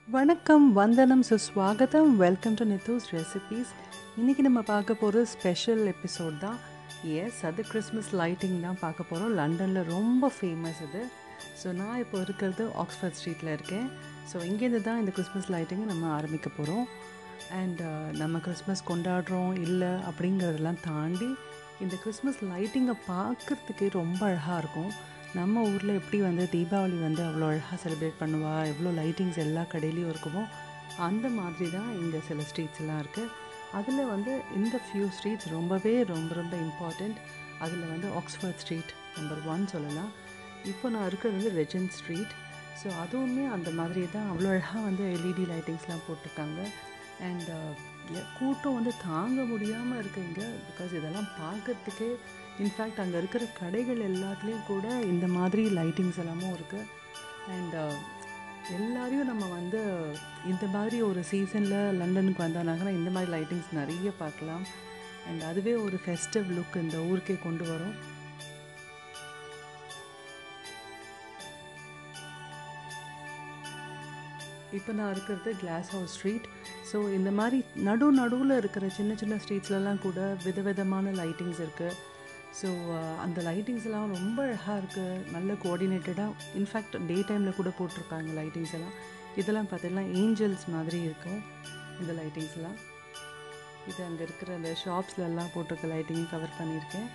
வணக்கம் வந்தனம் சுஸ்வாகதம் வெல்கம் டு நித்தூஸ் ரெசிபீஸ் இன்றைக்கி நம்ம பார்க்க போகிற ஸ்பெஷல் எபிசோட் தான் எஸ் அது கிறிஸ்மஸ் லைட்டிங் தான் பார்க்க போகிறோம் லண்டனில் ரொம்ப ஃபேமஸ் இது ஸோ நான் இப்போ இருக்கிறது ஆக்ஸ்ஃபர்ட் ஸ்ட்ரீட்டில் இருக்கேன் ஸோ இங்கேருந்து தான் இந்த கிறிஸ்மஸ் லைட்டிங்கை நம்ம ஆரம்பிக்க போகிறோம் அண்ட் நம்ம கிறிஸ்மஸ் கொண்டாடுறோம் இல்லை அப்படிங்கிறதெல்லாம் தாண்டி இந்த கிறிஸ்மஸ் லைட்டிங்கை பார்க்குறதுக்கே ரொம்ப அழகாக இருக்கும் நம்ம ஊரில் எப்படி வந்து தீபாவளி வந்து அவ்வளோ அழகாக செலிப்ரேட் பண்ணுவா எவ்வளோ லைட்டிங்ஸ் எல்லா கடையிலையும் இருக்குமோ அந்த மாதிரி தான் இங்கே சில ஸ்ட்ரீட்ஸ் எல்லாம் இருக்குது அதில் வந்து இந்த ஃபியூ ஸ்ட்ரீட்ஸ் ரொம்பவே ரொம்ப ரொம்ப இம்பார்ட்டண்ட் அதில் வந்து ஆக்ஸ்ஃபர்ட் ஸ்ட்ரீட் நம்பர் ஒன் சொல்லலாம் இப்போ நான் இருக்கிறது வந்து ரெஜென்ட் ஸ்ட்ரீட் ஸோ அதுவுமே அந்த மாதிரி தான் அவ்வளோ அழகாக வந்து எல்இடி லைட்டிங்ஸ்லாம் போட்டிருக்காங்க அண்ட் கூட்டம் வந்து தாங்க முடியாமல் இருக்குங்க பிகாஸ் இதெல்லாம் பார்க்கறதுக்கே இன்ஃபேக்ட் அங்கே இருக்கிற கடைகள் எல்லாத்துலேயும் கூட இந்த மாதிரி லைட்டிங்ஸ் எல்லாமும் இருக்குது அண்ட் எல்லாரையும் நம்ம வந்து இந்த மாதிரி ஒரு சீசனில் லண்டனுக்கு வந்தானாங்கன்னா இந்த மாதிரி லைட்டிங்ஸ் நிறைய பார்க்கலாம் அண்ட் அதுவே ஒரு ஃபெஸ்டிவ் லுக் இந்த ஊருக்கே கொண்டு வரும் இப்போ நான் இருக்கிறது கிளாஸ் ஹவுஸ் ஸ்ட்ரீட் ஸோ இந்த மாதிரி நடு நடுவில் இருக்கிற சின்ன சின்ன ஸ்ட்ரீட்ஸ்லலாம் கூட விதவிதமான லைட்டிங்ஸ் இருக்குது ஸோ அந்த லைட்டிங்ஸ் எல்லாம் ரொம்ப அழகாக இருக்குது நல்ல கோஆர்டினேட்டடாக இன்ஃபேக்ட் டே டைமில் கூட போட்டிருக்காங்க லைட்டிங்ஸ் எல்லாம் இதெல்லாம் பார்த்தீங்கன்னா ஏஞ்சல்ஸ் மாதிரி இருக்கும் இந்த லைட்டிங்ஸ்லாம் இது அங்கே இருக்கிற அந்த ஷாப்ஸ்லலாம் போட்டிருக்க லைட்டிங் கவர் பண்ணியிருக்கேன்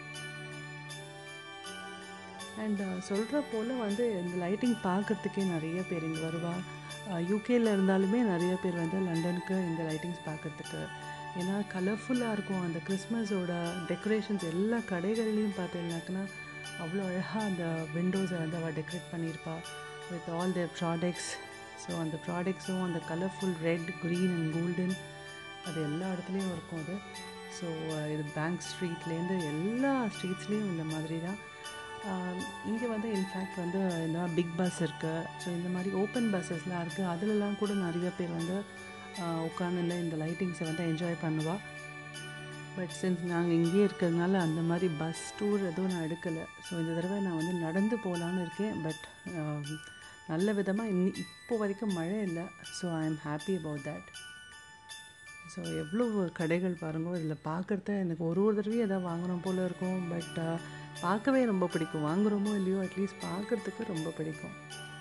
அண்ட் சொல்கிற போல் வந்து இந்த லைட்டிங் பார்க்குறதுக்கே நிறைய பேர் இங்கே வருவா யூகேயில் இருந்தாலுமே நிறைய பேர் வந்து லண்டனுக்கு இந்த லைட்டிங்ஸ் பார்க்குறதுக்கு ஏன்னா கலர்ஃபுல்லாக இருக்கும் அந்த கிறிஸ்மஸோட டெக்கரேஷன்ஸ் எல்லா கடைகள்லையும் பார்த்தீங்கன்னாக்கா அவ்வளோ அழகாக அந்த விண்டோஸை வந்து அவள் டெக்கரேட் பண்ணியிருப்பா with all the products so அந்த ப்ராடக்ட்ஸும் அந்த colourful red green and golden அது எல்லா இடத்துலையும் இருக்கும் அது ஸோ இது பேங்க் ஸ்ட்ரீட்லேருந்து எல்லா ஸ்ட்ரீட்ஸ்லேயும் இந்த மாதிரி தான் இங்கே வந்து இன்ஃபேக்ட் வந்து இந்த பிக் பஸ் இருக்குது ஸோ இந்த மாதிரி ஓப்பன் பஸ்ஸஸ்லாம் இருக்குது அதிலலாம் கூட நிறைய பேர் வந்து உட்காந்துல இந்த லைட்டிங்ஸை வந்து என்ஜாய் பண்ணுவாள் பட் சின்ஸ் நாங்கள் இங்கேயே இருக்கிறதுனால அந்த மாதிரி பஸ் டூர் எதுவும் நான் எடுக்கலை ஸோ இந்த தடவை நான் வந்து நடந்து போகலான்னு இருக்கேன் பட் நல்ல விதமாக இன்னி இப்போ வரைக்கும் மழை இல்லை so I am happy about that so எவ்வளோ கடைகள் பாருங்க இதில் பார்க்குறத எனக்கு ஒரு ஒரு தடவையும் எதாவது வாங்கணும் போல் இருக்கும் பட் பார்க்கவே ரொம்ப பிடிக்கும் வாங்குகிறோமோ இல்லையோ அட்லீஸ்ட் பார்க்குறதுக்கு ரொம்ப பிடிக்கும்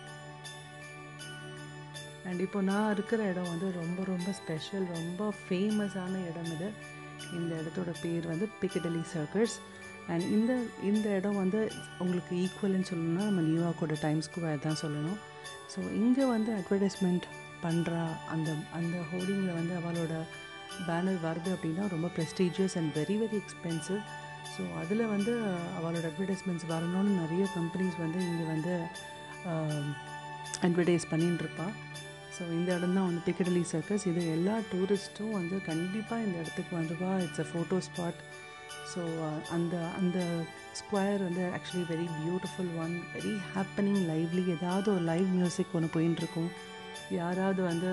அண்ட் இப்போ நான் இருக்கிற இடம் வந்து ரொம்ப ரொம்ப ஸ்பெஷல் ரொம்ப ஃபேமஸான இடம் இது இந்த இடத்தோட பேர் வந்து பிக்கடலி சர்க்கர்ஸ் அண்ட் இந்த இந்த இடம் வந்து உங்களுக்கு ஈக்குவல்னு சொல்லணும்னா நம்ம நியூயார்க்கோட டைம் ஸ்கொயர் தான் சொல்லணும் ஸோ இங்கே வந்து அட்வர்டைஸ்மெண்ட் பண்ணுறா அந்த அந்த ஹோர்டிங்கில் வந்து அவளோட பேனர் வருது அப்படின்னா ரொம்ப prestigious and very very expensive so அதில் வந்து அவளோட அட்வர்டைஸ்மெண்ட்ஸ் வரணும்னு நிறைய கம்பெனிஸ் வந்து இங்கே வந்து அட்வர்டைஸ் பண்ணின்னு இருப்பாள் ஸோ இந்த இடம் தான் வந்து பிக்கடலி சர்க்கஸ் இது எல்லா டூரிஸ்ட்டும் வந்து கண்டிப்பாக இந்த இடத்துக்கு வந்துவா it's a photo spot so அந்த அந்த ஸ்கொயர் வந்து actually very beautiful one very happening lively ஏதாவது ஒரு லைவ் மியூசிக் ஒன்று போயின்ட்டுருக்கும் யாராவது வந்து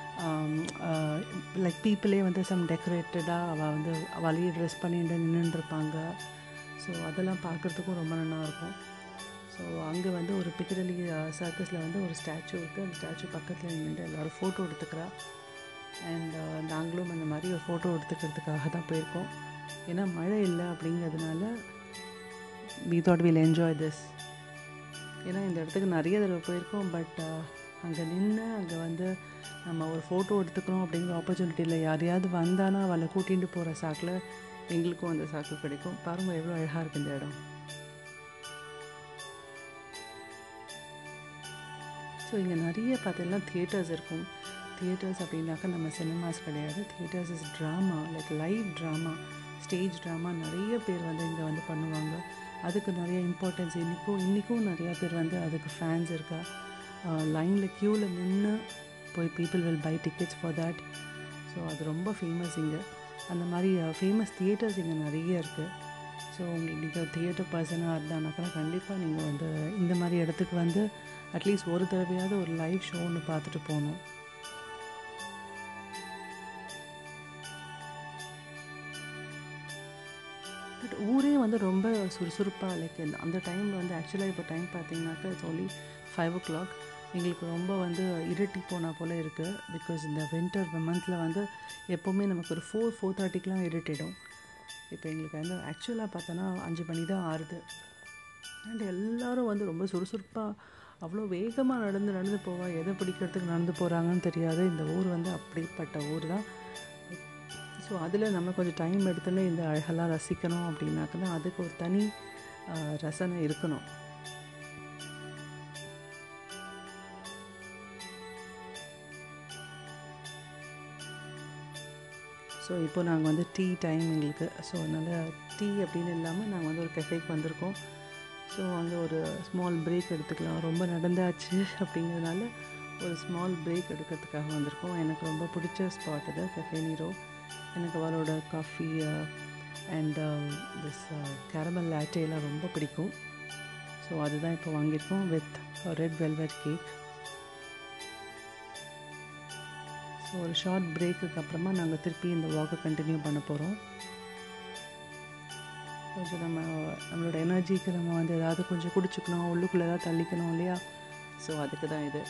லைக் பீப்புளே வந்து சம் டெக்கரேட்டடாக அவள் வந்து அவளையே ட்ரெஸ் பண்ணிட்டு நின்றுருப்பாங்க ஸோ அதெல்லாம் பார்க்குறதுக்கும் ரொம்ப நல்லாயிருக்கும் ஸோ அங்கே வந்து ஒரு பிக்கடலி சர்க்கஸில் வந்து ஒரு ஸ்டாச்சு இருக்குது அந்த ஸ்டாச்சு பக்கத்தில் நின்று எல்லோரும் ஃபோட்டோ எடுத்துக்கிறா அண்ட் நாங்களும் அந்த மாதிரி ஒரு ஃபோட்டோ எடுத்துக்கிறதுக்காக தான் போயிருக்கோம் ஏன்னா மழை இல்லை அப்படிங்கிறதுனால we thought will enjoy this ஏன்னா இந்த இடத்துக்கு நிறைய தடவை போயிருக்கோம் பட் அங்கே நின்று அங்கே வந்து நம்ம ஒரு ஃபோட்டோ எடுத்துக்கிறோம் அப்படிங்கிற ஆப்பர்ச்சுனிட்டியில் யாரையாவது வந்தானா அவளை கூட்டிகிட்டு போகிற சாக்கில் எங்களுக்கும் அந்த சாக்கு கிடைக்கும் பாருங்கள் எவ்வளோ அழகாக இருக்குது இந்த இடம் ஸோ இங்கே நிறைய பார்த்தீங்கன்னா தியேட்டர்ஸ் இருக்கும் தியேட்டர்ஸ் அப்படின்னாக்கா நம்ம சினிமாஸ் கிடையாது theatres is drama like live drama stage drama நிறைய பேர் வந்து இங்கே வந்து பண்ணுவாங்க அதுக்கு நிறைய இம்பார்ட்டன்ஸ் இன்றைக்கும் இன்றைக்கும் நிறையா பேர் வந்து அதுக்கு ஃபேன்ஸ் இருக்கா லைனில் க்யூவில் நின்று போய் people will buy tickets for that so அது ரொம்ப ஃபேமஸ் இங்கே அந்த மாதிரி ஃபேமஸ் தியேட்டர்ஸ் இங்கே நிறைய இருக்குது ஸோ உங்களுக்கு நீங்கள் தியேட்டர் பர்சனாக இருந்தானாக்கா கண்டிப்பாக நீங்கள் வந்து இந்த மாதிரி இடத்துக்கு வந்து அட்லீஸ்ட் ஒரு தடவையாவது ஒரு லைவ் ஷோ ஒன்று பார்த்துட்டு போகணும் பட் ஊரே வந்து ரொம்ப சுறுசுறுப்பாக லைக் அந்த டைமில் வந்து ஆக்சுவலாக இப்போ டைம் பார்த்தீங்கன்னாக்கா it's only five o'clock எங்களுக்கு ரொம்ப வந்து இருட்டி போனால் போல் இருக்குது பிகாஸ் இந்த வின்டர் மந்தில் வந்து எப்போவுமே நமக்கு ஒரு ஃபோர் ஃபோர் தேர்ட்டிக்கெலாம் இருட்டிடும் இப்போ எங்களுக்கு வந்து ஆக்சுவலாக பார்த்தோன்னா அஞ்சு மணி தான் ஆறுது அண்ட் எல்லோரும் வந்து ரொம்ப சுறுசுறுப்பாக அவ்வளோ வேகமாக நடந்து நடந்து போவா எதை பிடிக்கிறதுக்கு நடந்து போகிறாங்கன்னு தெரியாது இந்த ஊர் வந்து அப்படிப்பட்ட ஊர் தான் ஸோ அதில் நம்ம கொஞ்சம் டைம் எடுத்துன்னு இந்த அழகெல்லாம் ரசிக்கணும் அப்படின்னாக்க தான் அதுக்கு ஒரு தனி ரசனை இருக்கணும் ஸோ இப்போ நாங்கள் வந்து டீ டைம் எங்களுக்கு ஸோ அதனால் டீ அப்படின்னு இல்லாமல் நாங்கள் வந்து ஒரு கெஃபேக்கு வந்திருக்கோம் ஸோ அங்கே ஒரு ஸ்மால் பிரேக் எடுத்துக்கலாம் ரொம்ப நடந்தாச்சு அப்படிங்கிறதுனால ஒரு ஸ்மால் பிரேக் எடுக்கிறதுக்காக வந்திருக்கோம் எனக்கு ரொம்ப பிடிச்ச ஸ்பாட் இது கெஃபே நீரோ எனக்கு அவளோட காஃபி அண்ட் திஸ் கேரமல் லேட்டேலாம் ரொம்ப பிடிக்கும் ஸோ அதுதான் இப்போ வாங்கியிருக்கோம் with red velvet cake so ஒரு ஷார்ட் பிரேக்குக்கு அப்புறமா நாங்கள் திருப்பி இந்த வாக்கை கண்டினியூ பண்ண போகிறோம் கொஞ்சம் நம்ம நம்மளோட எனர்ஜிக்கு நம்ம வந்து ஏதாவது கொஞ்சம் குடிச்சிக்கணும் உள்ளுக்குள்ளே ஏதாவது தள்ளிக்கணும் இல்லையா ஸோ அதுக்கு தான் இது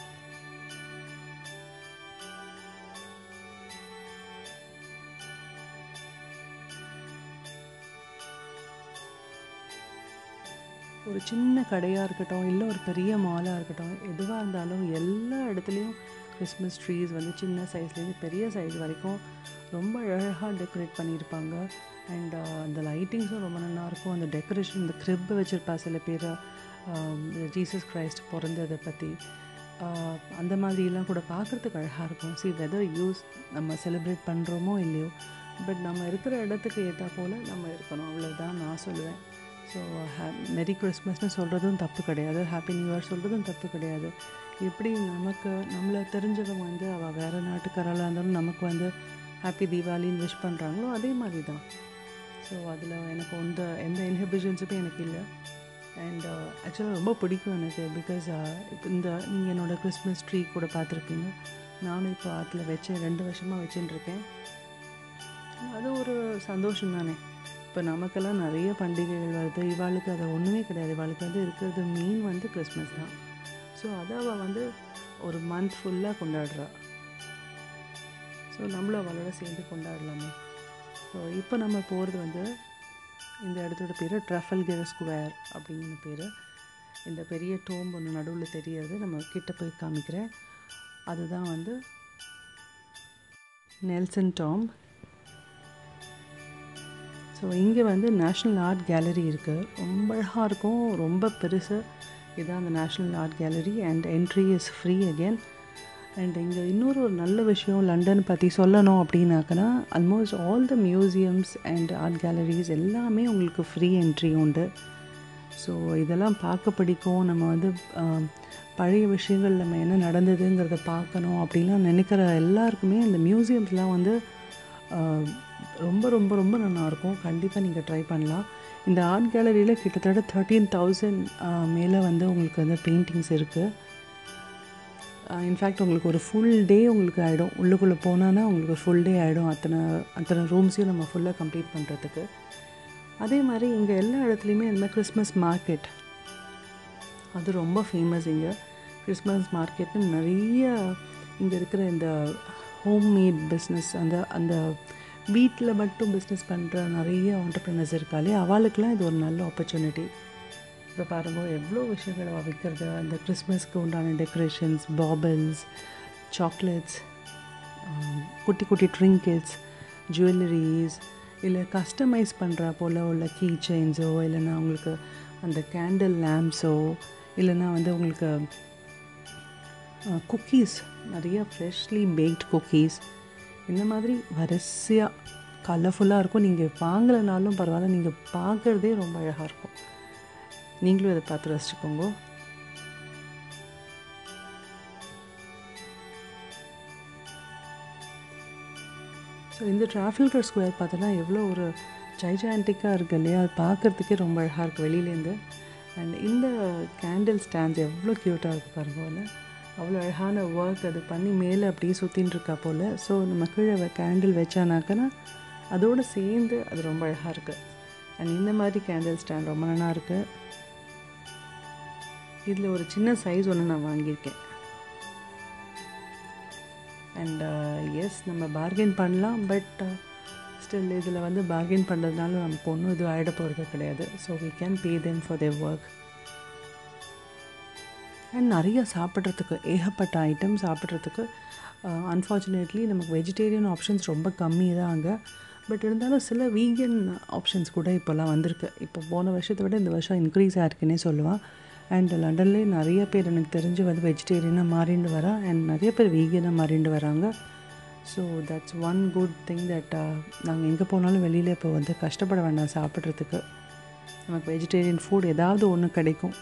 ஒரு சின்ன கடையாக இருக்கட்டும் இல்லை ஒரு பெரிய மாலாக இருக்கட்டும் எதுவாக இருந்தாலும் எல்லா இடத்துலையும் கிறிஸ்மஸ் ட்ரீஸ் வந்து சின்ன சைஸ்லேருந்து பெரிய சைஸ் வரைக்கும் ரொம்ப அழகாக டெக்கரேட் பண்ணியிருப்பாங்க அண்ட் அந்த லைட்டிங்ஸும் ரொம்ப நல்லாயிருக்கும் அந்த டெக்கரேஷன் இந்த க்ரிப் வச்சுருப்பா சில பேர் ஜீசஸ் கிரைஸ்ட் பிறந்ததை பற்றி அந்த மாதிரிலாம் கூட பார்க்குறதுக்கு அழகாக இருக்கும் சி வெதர் யூஸ் நம்ம செலிப்ரேட் பண்ணுறோமோ இல்லையோ பட் நம்ம இருக்கிற இடத்துக்கு ஏற்றா போல் நம்ம இருக்கணும் அவ்வளோதான் நான் சொல்லுவேன் ஸோ ஹே மெரி கிறிஸ்மஸ்னு சொல்கிறதும் தப்பு கிடையாது ஹாப்பி நியூ இயர் சொல்கிறதும் தப்பு கிடையாது எப்படி நமக்கு நம்மளை தெரிஞ்சவங்க வந்து அவள் வேறு நாட்டுக்காரலாக இருந்தாலும் நமக்கு வந்து ஹாப்பி தீபாவளின்னு விஷ் பண்ணுறாங்களோ அதே மாதிரி தான் ஸோ அதில் எனக்கு எந்த எந்த இன்ஹிபிஷன்ஸுமே எனக்கு இல்லை அண்ட் ஆக்சுவலாக ரொம்ப பிடிக்கும் எனக்கு பிகாஸ் இப்போ இந்த நீங்கள் என்னோடய கிறிஸ்மஸ் ட்ரீ கூட பார்த்துருப்பீங்க நானும் இப்போ ஆற்றுல வச்சேன் ரெண்டு வருஷமாக வச்சுட்டுருக்கேன் அது ஒரு சந்தோஷம் தானே இப்போ நமக்கெல்லாம் நிறைய பண்டிகைகள் வருது இவாளுக்கு அது ஒன்றுமே கிடையாது இவாளுக்கு வந்து இருக்கிறது மெயின் வந்து கிறிஸ்மஸ் தான் ஸோ அதை அவள் வந்து ஒரு மந்த் ஃபுல்லாக கொண்டாடுறா ஸோ நம்மளும் அவளோட சேர்ந்து கொண்டாடலாமே ஸோ இப்போ நம்ம போகிறது வந்து இந்த இடத்தோட பேர் ட்ரஃபல்கர் ஸ்கொயர் அப்படிங்கிற பேர் இந்த பெரிய டோம் ஒன்று நடுவில் தெரியாது நம்ம கிட்ட போய் காமிக்கிறேன் அதுதான் வந்து நெல்சன் டாம் ஸோ இங்கே வந்து நேஷ்னல் ஆர்ட் கேலரி இருக்குது ரொம்ப அழகாக இருக்கும் ரொம்ப பெருசு இதுதான் அந்த national art gallery and entry is free again and இங்கே இன்னொரு ஒரு நல்ல விஷயம் லண்டன் பற்றி சொல்லணும் அப்படின்னாக்கனா almost all the museums and art galleries எல்லாமே உங்களுக்கு ஃப்ரீ என்ட்ரி உண்டு ஸோ இதெல்லாம் பார்க்க பிடிக்கும் நம்ம வந்து பழைய விஷயங்கள் நம்ம என்ன நடந்ததுங்கிறத பார்க்கணும் அப்படின்லாம் நினைக்கிற எல்லாருக்குமே இந்த மியூசியம்ஸ்லாம் வந்து ரொம்ப ரொம்ப ரொம்ப நல்லாயிருக்கும் கண்டிப்பாக நீங்கள் ட்ரை பண்ணலாம் இந்த ஆர்ட் கேலரியில் கிட்டத்தட்ட தேர்ட்டீன் தௌசண்ட் மேலே வந்து உங்களுக்கு வந்து பெயிண்டிங்ஸ் இருக்குது இன்ஃபேக்ட் உங்களுக்கு ஒரு ஃபுல் டே உங்களுக்கு ஆகிடும் உள்ளுக்குள்ளே போனான்னா உங்களுக்கு ஃபுல் டே ஆகிடும் அத்தனை அத்தனை ரூம்ஸையும் நம்ம ஃபுல்லாக கம்ப்ளீட் பண்ணுறதுக்கு அதே மாதிரி இங்கே எல்லா இடத்துலையுமே இந்த மாதிரி கிறிஸ்மஸ் மார்க்கெட் அது ரொம்ப ஃபேமஸ் இங்கே கிறிஸ்மஸ் மார்க்கெட்னு நிறைய இங்கே இருக்கிற இந்த ஹோம்மேட் பிஸ்னஸ் அந்த அந்த வீட்டில் மட்டும் பிஸ்னஸ் பண்ணுற நிறைய ஆண்டர்ப்ரினர்ஸ் இருக்காளே அவளுக்கெலாம் இது ஒரு நல்ல ஆப்பர்ச்சுனிட்டி இப்போ பாருங்கள் எவ்வளோ விஷயங்கள் அவள் விற்கிறது அந்த கிறிஸ்மஸ்க்கு உண்டான டெக்கரேஷன்ஸ் பாபிள்ஸ் சாக்லேட்ஸ் குட்டி குட்டி ட்ரிங்கெட்ஸ் ஜுவல்லரிஸ் இல்லை கஸ்டமைஸ் பண்ணுற போல் உள்ள கீ செயின்ஸோ இல்லைன்னா உங்களுக்கு அந்த கேண்டில் லேம்ப்ஸோ இல்லைன்னா வந்து உங்களுக்கு குக்கீஸ் நிறைய ஃப்ரெஷ்லி பேக்ட் குக்கீஸ் இந்த மாதிரி வரிசையாக கலர்ஃபுல்லாக இருக்கும் நீங்கள் வாங்கலைனாலும் பரவாயில்ல நீங்கள் பார்க்குறதே ரொம்ப அழகாக இருக்கும் நீங்களும் இதை பார்த்து ரசிச்சுக்கோங்க ஸோ இந்த டிராஃபில்கர் ஸ்கொயர் பார்த்தோன்னா எவ்வளோ ஒரு ஜைஜான்டிக்காக இருக்குது இல்லையா அது பார்க்குறதுக்கே ரொம்ப அழகாக இருக்குது வெளியிலேருந்து அண்ட் இந்த கேண்டில் ஸ்டாண்ட்ஸ் எவ்வளோ க்யூட்டாக இருக்குது பாருங்க அவ்வளோ அழகான ஒர்க் அது பண்ணி மேலே அப்படியே சுற்றின்னு இருக்கா போல் ஸோ நம்ம கீழே கேண்டில் வச்சானாக்கனா அதோடு சேர்ந்து அது ரொம்ப அழகாக இருக்குது அண்ட் இந்த மாதிரி கேண்டில் ஸ்டாண்ட் ரொம்ப நல்லா இருக்குது இதில் ஒரு சின்ன சைஸ் ஒன்று நான் வாங்கியிருக்கேன் அண்ட் எஸ் நம்ம பார்கெயின் பண்ணலாம் பட் ஸ்டில் இதில் வந்து பார்கெயின் பண்ணுறதுனால நமக்கு ஒன்றும் இது ஆகிட போகிறது கிடையாது so we can pay them for their work and நிறைய சாப்பிட்றதுக்கு ஏகப்பட்ட ஐட்டம் சாப்பிட்றதுக்கு அன்ஃபார்ச்சுனேட்லி நமக்கு வெஜிடேரியன் ஆப்ஷன்ஸ் ரொம்ப கம்மி தான் அங்கே பட் இருந்தாலும் சில வீகன் ஆப்ஷன்ஸ் கூட இப்போல்லாம் வந்திருக்கு இப்போ போன வருஷத்தை விட இந்த வருஷம் இன்க்ரீஸ் ஆயிருக்குன்னே சொல்லுவாள் அண்ட் லண்டன்லேயே நிறைய பேர் எனக்கு தெரிஞ்சு வந்து வெஜிடேரியனாக மாறிண்டு வரா அண்ட் நிறைய பேர் வீகனாக மாறிண்டு வராங்க so that's one good thing that நாங்கள் எங்கே போனாலும் வெளியில் இப்போ வந்து கஷ்டப்பட வேண்டாம் சாப்பிட்றதுக்கு நமக்கு வெஜிடேரியன் ஃபுட் ஏதாவது ஒன்று கிடைக்கும்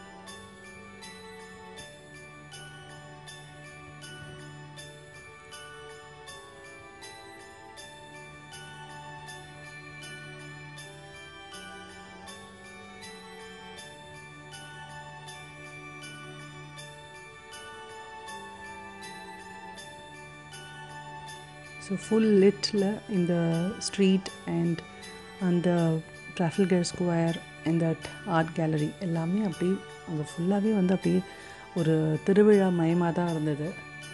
ஸோ ஃபுல் லிட்டில் இந்த ஸ்ட்ரீட் அண்ட் அந்த ட்ராஃபில்கர் ஸ்கொயர் இந்த ஆர்ட் கேலரி எல்லாமே அப்படி அங்கே ஃபுல்லாகவே வந்து அப்படியே ஒரு திருவிழா மயமாக தான் இருந்தது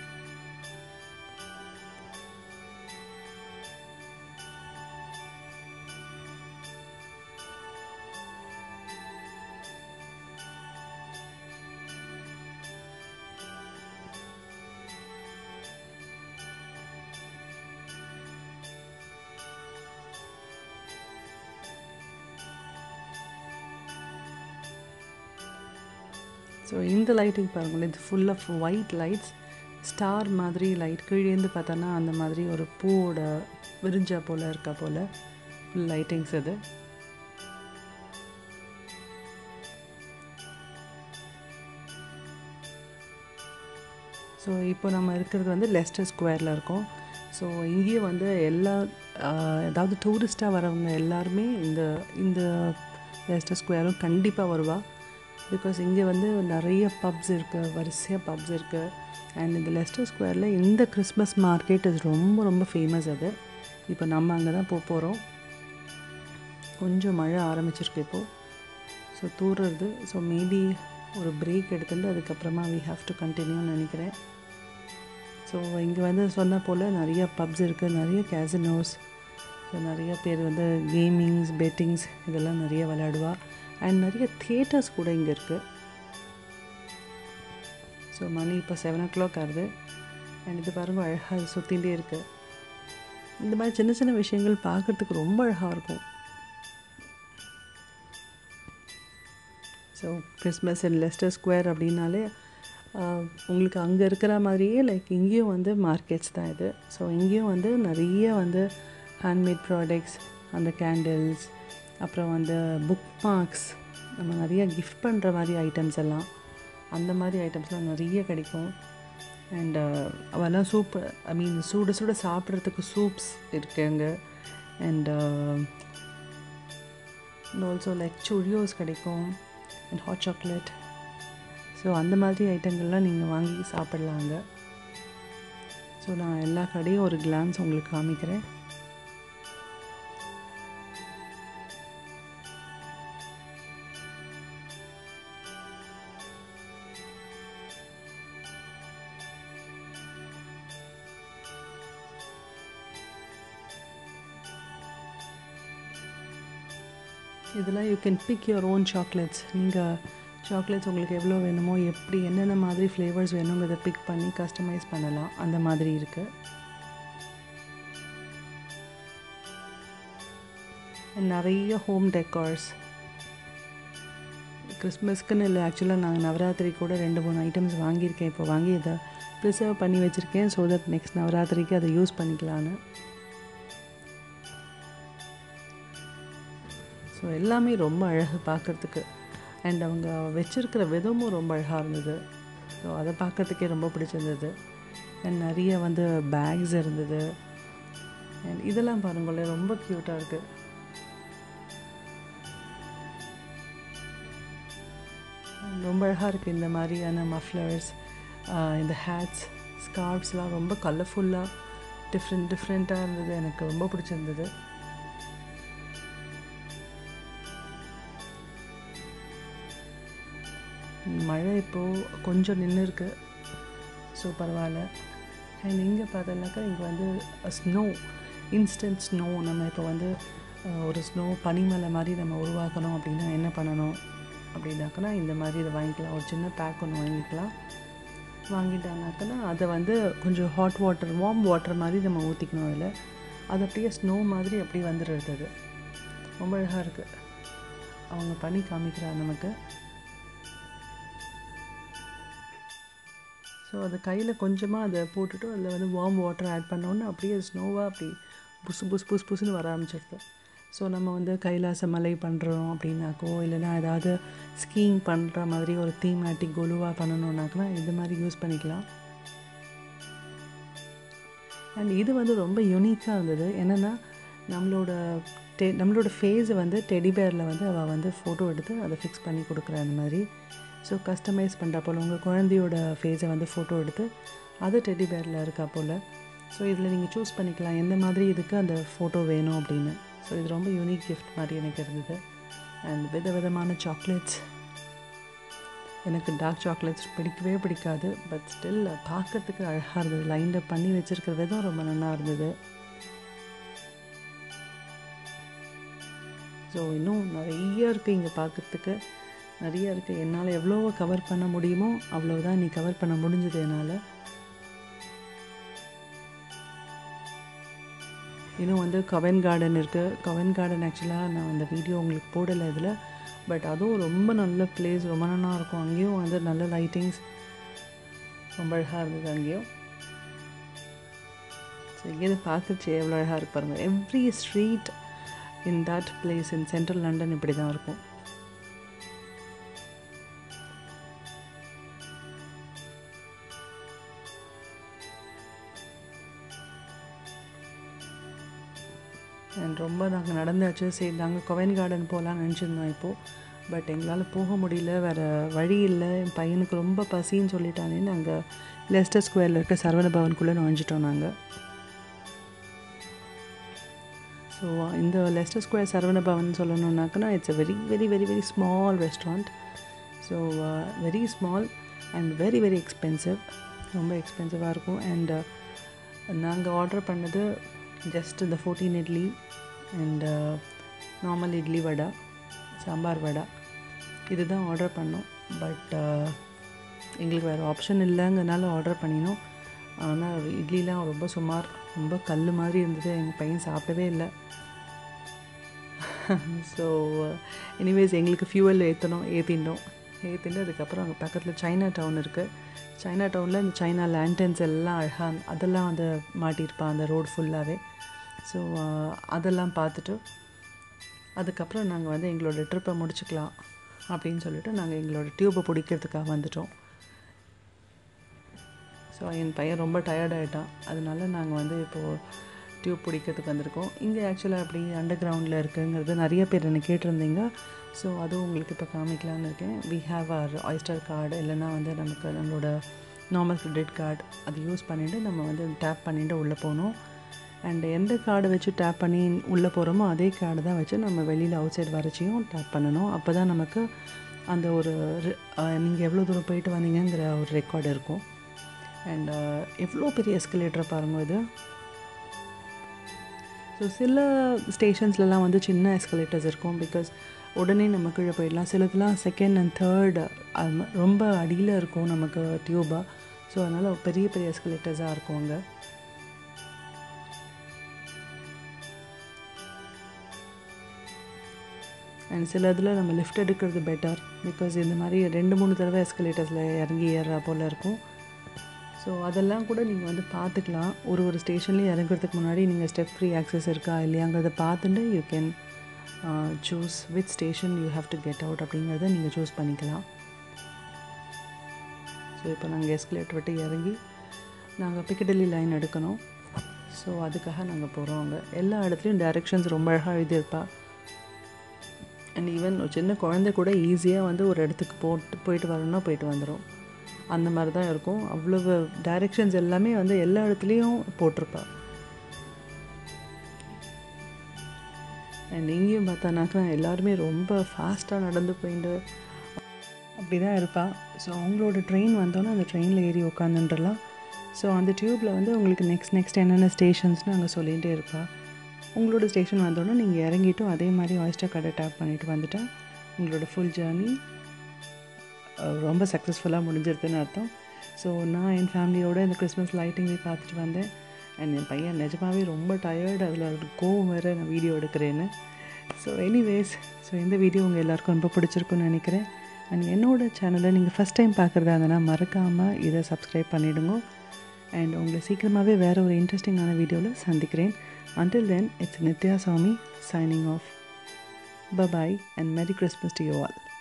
ஸோ இந்த லைட்டிங் பாருங்களேன் இது full of white lights star மாதிரி லைட் கீழேந்து பார்த்தோன்னா அந்த மாதிரி ஒரு பூவோட விரிஞ்சா போல் இருக்கா போல் ஃபுல் லைட்டிங்ஸ் இது ஸோ இப்போ நம்ம இருக்கிறது வந்து லெஸ்டர் ஸ்கொயரில் இருக்கோம் ஸோ இங்கேயும் வந்து எல்லா ஏதாவது டூரிஸ்ட்டாக வரவங்க எல்லாருமே இந்த இந்த லெஸ்டர் ஸ்கொயரும் கண்டிப்பாக வருவா பிகாஸ் இங்கே வந்து நிறைய பப்ஸ் இருக்குது வரிசையாக பப்ஸ் இருக்குது அண்ட் இந்த லெஸ்டர் ஸ்கொயரில் இந்த கிறிஸ்மஸ் மார்க்கெட் இது ரொம்ப ரொம்ப ஃபேமஸ் அது இப்போ நம்ம அங்கே தான் போக போகிறோம் கொஞ்சம் மழை ஆரம்பிச்சிருக்கு இப்போது ஸோ தூறுறது ஸோ மேபி ஒரு பிரேக் எடுத்துட்டு அதுக்கப்புறமா வி ஹாவ் டு கண்டினியூன்னு நினைக்கிறேன் ஸோ இங்கே வந்து சொன்ன போல் நிறைய பப்ஸ் இருக்குது நிறைய கேசினோஸ் ஸோ நிறைய பேர் வந்து கேமிங்ஸ் பெட்டிங்ஸ் இதெல்லாம் நிறைய விளையாடுவா அண்ட் நிறைய தியேட்டர்ஸ் கூட இங்கே இருக்குது ஸோ மணி இப்போ செவன் ஓ கிளாக் ஆகுது அண்ட் இது பாருங்கள் அழகாக சுற்றிகிட்டே இருக்குது இந்த மாதிரி சின்ன சின்ன விஷயங்கள் பார்க்குறதுக்கு ரொம்ப அழகாக இருக்கும் so Christmas and Leicester square அப்படின்னாலே உங்களுக்கு அங்கே இருக்கிற மாதிரியே லைக் இங்கேயும் வந்து மார்க்கெட்ஸ் தான் இது ஸோ இங்கேயும் வந்து நிறைய வந்து ஹேண்ட்மேட் ப்ராடக்ட்ஸ் அந்த கேண்டில்ஸ் அப்புறம் வந்து புக் மார்க்ஸ் நம்ம நிறைய கிஃப்ட் பண்ணுற மாதிரி ஐட்டம்ஸ் எல்லாம் அந்த மாதிரி ஐட்டம்ஸ்லாம் நிறைய கிடைக்கும் அண்ட் அவெல்லாம் சூப் ஐ மீன் சுட சுட சாப்பிட்றதுக்கு சூப்ஸ் இருக்குது அங்கே அண்ட் ஆல்சோ லைக் சுடியோஸ் கிடைக்கும் அண்ட் ஹாட் சாக்லேட் ஸோ அந்த மாதிரி ஐட்டங்கள்லாம் நீங்கள் வாங்கி சாப்பிட்லாம் அங்கே ஸோ நான் எல்லா கடையும் ஒரு கிளான்ஸ் உங்களுக்கு காமிக்கிறேன் இதெல்லாம் you can pick your own chocolates நீங்கள் சாக்லேட்ஸ் உங்களுக்கு எவ்வளோ வேணுமோ எப்படி என்னென்ன மாதிரி ஃப்ளேவர்ஸ் வேணுங்கிறத பிக் பண்ணி கஸ்டமைஸ் பண்ணலாம் அந்த மாதிரி இருக்குது நிறைய ஹோம் டெக்கார்ஸ் கிறிஸ்மஸ்க்குன்னு இல்லை ஆக்சுவலாக நாங்கள் நவராத்திரி கூட ரெண்டு மூணு ஐட்டம்ஸ் வாங்கியிருக்கேன் இப்போ வாங்கி இதை ப்ரிசர்வ் பண்ணி வச்சுருக்கேன் ஸோ தட் நெக்ஸ்ட் நவராத்திரிக்கு அதை யூஸ் பண்ணிக்கலான்னு ஸோ எல்லாமே ரொம்ப அழகு பார்க்குறதுக்கு அண்ட் அவங்க வச்சுருக்கிற விதமும் ரொம்ப அழகாக இருந்தது ஸோ அதை பார்க்கறதுக்கே ரொம்ப பிடிச்சிருந்தது அண்ட் நிறைய வந்து பேக்ஸ் இருந்தது அண்ட் இதெல்லாம் பாருங்களேன் ரொம்ப க்யூட்டாக இருக்குது ரொம்ப அழகாக இருக்குது இந்த மாதிரியான மஃப்ளர்ஸ் இந்த ஹேட்ஸ் ஸ்கார்ப்ஸ்லாம் ரொம்ப கலர்ஃபுல்லாக டிஃப்ரெண்ட் டிஃப்ரெண்ட்டாக இருந்தது எனக்கு ரொம்ப பிடிச்சிருந்தது மழை இப்போது கொஞ்சம் நின்று இருக்கு ஸோ பரவாயில்ல அண்ட் இங்கே பார்த்தோம்னாக்கா இங்கே வந்து ஸ்னோ இன்ஸ்டன்ட் ஸ்னோ நம்ம இப்போ வந்து அஹ், ஒரு ஸ்னோ பனிமலை மாதிரி நம்ம உருவாக்கணும் அப்படின்னா என்ன பண்ணணும் அப்படின்னாக்கனா இந்த மாதிரி இதை வாங்கிக்கலாம் ஒரு சின்ன பேக் ஒன்று வாங்கிக்கலாம் வாங்கிட்டாங்கனாக்கனா அதை வந்து கொஞ்சம் ஹாட் வாட்டர் வார்ம் வாட்டர் மாதிரி நம்ம ஊற்றிக்கணும் அதில் அது அப்படியே ஸ்னோ மாதிரி அப்படியே வந்துடுறது அது ரொம்ப அழகாக இருக்குது அவங்க பண்ணி காமிக்கிறாங்க நமக்கு ஸோ அது கையில் கொஞ்சமாக அதை போட்டுட்டு அதில் வந்து வார்ம் வாட்டர் ஆட் பண்ணோன்னே அப்படியே ஸ்னோவாக அப்படி புசு புசு புசு புசுன்னு வர ஆரம்பிச்சிருது ஸோ நம்ம வந்து கைலாச மலை பண்ணுறோம் அப்படின்னாக்கோ இல்லைன்னா ஏதாவது ஸ்கீயிங் பண்ணுற மாதிரி ஒரு தீமேட்டிக் கொலுவாக பண்ணணுன்னாக்கா இது மாதிரி யூஸ் பண்ணிக்கலாம் அண்ட் இது வந்து ரொம்ப யூனிக்காக இருந்தது என்னென்னா நம்மளோட டெ நம்மளோட ஃபேஸை வந்து டெடிபேரில் வந்து அவள் வந்து ஃபோட்டோ எடுத்து அதை ஃபிக்ஸ் பண்ணி கொடுக்குற அந்த மாதிரி ஸோ கஸ்டமைஸ் பண்ணுறா போல் உங்கள் குழந்தையோட ஃபேஸை வந்து ஃபோட்டோ எடுத்து அது டெடிபேரில் இருக்கா போல் ஸோ இதில் நீங்கள் சூஸ் பண்ணிக்கலாம் எந்த மாதிரி இதுக்கு அந்த ஃபோட்டோ வேணும் அப்படின்னு ஸோ இது ரொம்ப யூனிக் கிஃப்ட் மாதிரி எனக்கு இருந்தது அண்ட் வித விதமான சாக்லேட்ஸ் எனக்கு டார்க் சாக்லேட்ஸ் பிடிக்கவே பிடிக்காது பட் ஸ்டில் பார்க்கறதுக்கு அழகாக இருந்தது லைன் அப் பண்ணி வச்சுருக்கிற விதம் ரொம்ப நல்லா இருந்தது ஸோ இன்னும் நிறைய இருக்குது இங்கே பார்க்குறதுக்கு நிறைய இருக்குது என்னால் எவ்வளோ கவர் பண்ண முடியுமோ அவ்வளோதான் நீ கவர் பண்ண முடிஞ்சது என்னால் இன்னும் வந்து கவன் கார்டன் இருக்குது கவன் கார்டன் ஆக்சுவலாக நான் அந்த வீடியோ உங்களுக்கு போடலை இதில் பட் அதுவும் ரொம்ப நல்ல பிளேஸ் ரொம்ப நல்லா இருக்கும் அங்கேயும் வந்து நல்ல லைட்டிங்ஸ் ரொம்ப அழகாக இருந்தது அங்கேயும் ஸோ இங்கேருந்து பார்க்கறச்சு எவ்வளோ அழகாக இருக்கு பாருங்கள் every street in that place in central London இப்படி தான் இருக்கும் அண்ட் ரொம்ப நாங்கள் நடந்தாச்சு சரி நாங்கள் கொவைன் கார்டன் போகலான்னு நினச்சிருந்தோம் இப்போது பட் எங்களால் போக முடியல வேறு வழி இல்லை என் பையனுக்கு ரொம்ப பசின்னு சொல்லிட்டானே நாங்கள் லெஸ்டர் ஸ்கொயரில் இருக்க சரவண பவனுக்குள்ளே நுழைஞ்சிட்டோம் நாங்கள் ஸோ இந்த லெஸ்டர் ஸ்கொயர் சரவண பவன் சொல்லணுன்னாக்கா it's a very very very very small restaurant so very small and very very expensive ரொம்ப எக்ஸ்பென்சிவாக இருக்கும் அண்ட் நாங்கள் ஆர்டர் பண்ணது ஜஸ்ட் இந்த fourteen idli and normal idli vada sambar vada இதுதான் ஆர்டர் பண்ணோம் பட் எங்களுக்கு வேறு ஆப்ஷன் இல்லைங்கிறனால ஆர்டர் பண்ணினோம் ஆனால் இட்லிலாம் ரொம்ப சுமார் ரொம்ப கல் மாதிரி இருந்தது எங்கள் பையன் சாப்பிடவே இல்லை ஸோ எனிவேஸ் எங்களுக்கு ஃபியூவல் ஏற்றணும் ஏற்றிட்டோம் ஏற்றிட்டு அதுக்கப்புறம் அங்கே பக்கத்தில் சைனா டவுன் இருக்குது சைனா டவுனில் இந்த சைனா லேண்டன்ஸ் எல்லாம் அழகாக அதெல்லாம் வந்து மாட்டியிருப்பான் அந்த ரோடு ஃபுல்லாகவே ஸோ அதெல்லாம் பார்த்துட்டு அதுக்கப்புறம் நாங்கள் வந்து எங்களோட ட்ரிப்பை முடிச்சுக்கலாம் அப்படின்னு சொல்லிட்டு நாங்கள் எங்களோட டியூப்பை பிடிக்கிறதுக்காக வந்துட்டோம் ஸோ என் பையன் ரொம்ப டயர்ட் ஆகிட்டான் அதனால நாங்கள் வந்து இப்போது டியூப் பிடிக்கிறதுக்கு வந்திருக்கோம் இங்கே ஆக்சுவலாக அப்படி அண்டர் கிரவுண்டில் இருக்குங்கிறது நிறைய பேர் என்னை கேட்டிருந்தீங்க ஸோ அதுவும் உங்களுக்கு இப்போ காமிக்கலான்னு இருக்கேன் we have or Oyster card இல்லைன்னா வந்து நமக்கு நம்மளோட நார்மல் கிரெடிட் கார்டு அது யூஸ் பண்ணிவிட்டு நம்ம வந்து டேப் பண்ணிவிட்டு உள்ளே போகணும் அண்ட் எந்த கார்டை வச்சு டேப் பண்ணி உள்ளே போகிறோமோ அதே கார்டு தான் வச்சு நம்ம வெளியில் அவுட் சைடு வரைச்சியும் டேப் பண்ணணும் அப்போ தான் நமக்கு அந்த ஒரு நீங்கள் எவ்வளோ தூரம் போயிட்டு வந்தீங்கங்கிற ஒரு ரெக்கார்டு இருக்கும் அண்ட் எவ்வளோ பெரிய எஸ்கலேட்டரை பாருங்கள் இது ஸோ சில ஸ்டேஷன்ஸ்லலாம் வந்து சின்ன எஸ்கலேட்டர்ஸ் இருக்கும் பிகாஸ் உடனே நம்ம கீழே போயிடலாம் சிலதுலாம் செகண்ட் அண்ட் தேர்ட் ரொம்ப அடியில் இருக்கும் நமக்கு டியூபாக ஸோ அதனால் பெரிய பெரிய எஸ்கலேட்டர்ஸாக இருக்கும் அங்கே அண்ட் சில இதில் நம்ம லிஃப்ட் எடுக்கிறது பெட்டர் பிகாஸ் இந்த மாதிரி ரெண்டு மூணு தடவை எஸ்கலேட்டர்ஸில் இறங்கி ஏறுறா போல் இருக்கும் ஸோ அதெல்லாம் கூட நீங்கள் வந்து பார்த்துக்கலாம் ஒரு ஒரு ஸ்டேஷன்லேயும் இறங்குறதுக்கு முன்னாடி நீங்கள் ஸ்டெப் ஃப்ரீ ஆக்சஸ் இருக்கா இல்லையாங்கிறத பார்த்துட்டு you can choose with station you have to get out அப்படிங்கிறத நீங்கள் சூஸ் பண்ணிக்கலாம் ஸோ இப்போ நாங்கள் எஸ்கலேட்டர் விட்டு இறங்கி நாங்கள் பிக்கடலி லைன் எடுக்கணும் ஸோ அதுக்காக நாங்கள் போகிறோம் அங்கே எல்லா இடத்துலையும் டைரெக்ஷன்ஸ் ரொம்ப அழகாக எழுதியிருப்பா அண்ட் ஈவன் ஒரு சின்ன குழந்தை கூட ஈஸியாக வந்து ஒரு இடத்துக்கு போட்டு போயிட்டு வரணும்னா போயிட்டு வந்துடும் அந்த மாதிரி தான் இருக்கும் அவ்வளவு டைரெக்ஷன்ஸ் எல்லாமே வந்து எல்லா இடத்துலையும் போட்டிருப்பா அண்ட் இங்கேயும் பார்த்தானாக்கா எல்லாருமே ரொம்ப ஃபாஸ்ட்டாக நடந்து போயிட்டு அப்படி தான் இருப்பாள் ஸோ அவங்களோட ட்ரெயின் வந்தோன்னே அந்த ட்ரெயினில் ஏறி உட்காந்துன்றலாம் ஸோ அந்த டியூப்பில் வந்து உங்களுக்கு நெக்ஸ்ட் நெக்ஸ்ட் என்னென்ன ஸ்டேஷன்ஸ்னு அங்கே சொல்லிகிட்டே இருப்பா உங்களோட ஸ்டேஷன் வந்தோடனே நீங்கள் இறங்கிட்டும் அதே மாதிரி ஆயிஸ்டர் கடை டேப் பண்ணிவிட்டு வந்துட்டால் உங்களோட ஃபுல் ஜேர்னி ரொம்ப சக்ஸஸ்ஃபுல்லாக முடிஞ்சிருதுன்னு அர்த்தம் ஸோ நான் என் ஃபேமிலியோட இந்த கிறிஸ்மஸ் லைட்டிங்கை பார்த்துட்டு வந்தேன் அண்ட் என் பையன் நிஜமாகவே ரொம்ப டயர்டு அதில் ஒரு கோவம் வேறு நான் வீடியோ எடுக்கிறேன்னு ஸோ எனிவேஸ் ஸோ இந்த வீடியோ உங்கள் எல்லாருக்கும் ரொம்ப பிடிச்சிருக்குன்னு நினைக்கிறேன் அண்ட் என்னோட சேனலை நீங்கள் ஃபஸ்ட் டைம் பார்க்குறதா இருந்தனா மறக்காமல் இதை சப்ஸ்கிரைப் பண்ணிவிடுங்க அண்ட் உங்களை சீக்கிரமாகவே வேறு ஒரு இன்ட்ரெஸ்டிங்கான வீடியோவில் சந்திக்கிறேன் until then it's Nithya Sami signing off bye bye and merry Christmas to you all